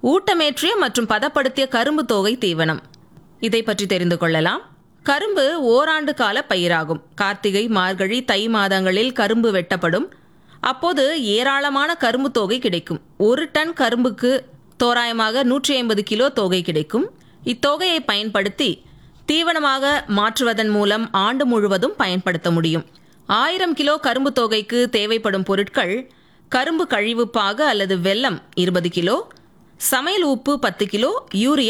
ஊட்டமேற்றிய மற்றும் பதப்படுத்திய கரும்பு தோகை தீவனம் இதை பற்றி தெரிந்து கொள்ளலாம் கரும்பு ஓராண்டு கால பயிராகும் கார்த்திகை மார்கழி தை மாதங்களில் கரும்பு வெட்டப்படும் அப்போது ஏராளமான கரும்பு தோகை கிடைக்கும் ஒரு டன் கரும்புக்கு தோராயமாக நூற்றி ஐம்பது கிலோ தோகை கிடைக்கும் இத்தொகையை பயன்படுத்தி தீவனமாக மாற்றுவதன் மூலம் ஆண்டு முழுவதும் பயன்படுத்த முடியும் ஆயிரம் கிலோ கரும்பு தொகைக்கு தேவைப்படும் பொருட்கள் கரும்பு கழிவு பாகு அல்லது வெல்லம் இருபது கிலோ சமையல் உப்பு பத்து கிலோ யூரியா